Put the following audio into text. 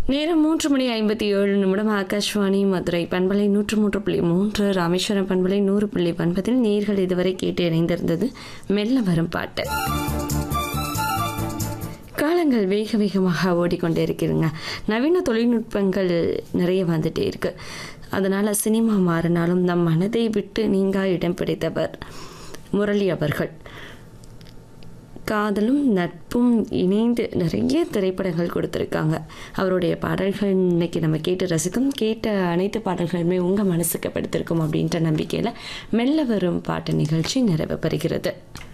நேரம் மூன்று மணி ஐம்பத்தி ஏழு நிமிடம் ஆகாஷ்வாணி மதுரை பண்பலை நூற்று மூன்று புள்ளி மூன்று ராமேஸ்வரம் பண்பலை நூறு புள்ளி ஒன்பதில் நேர்கள் இதுவரை கேட்டு இணைந்திருந்தது மெல்ல வரும் பாட்டு காலங்கள் வேக வேகமாக ஓடிக்கொண்டே இருக்கிறதுங்க நவீன தொழில்நுட்பங்கள் நிறைய வந்துட்டே இருக்கு அதனால சினிமா மாறினாலும் நம் மனதை விட்டு நீங்கா இடம் பிடித்தவர் முரளி அவர்கள் காதலும் நட்பும் இணைந்து நிறைய திரைப்படங்கள் கொடுத்துருக்காங்க அவருடைய பாடல்கள் இன்னைக்கு நம்ம கேட்டு ரசிக்கும் கேட்ட அனைத்து பாடல்களுமே உங்கள் மனசுக்கு படுத்திருக்கும் அப்படின்ற நம்பிக்கையில் மெல்ல வரும் பாட்டு நிகழ்ச்சி நிறைவு பெறுகிறது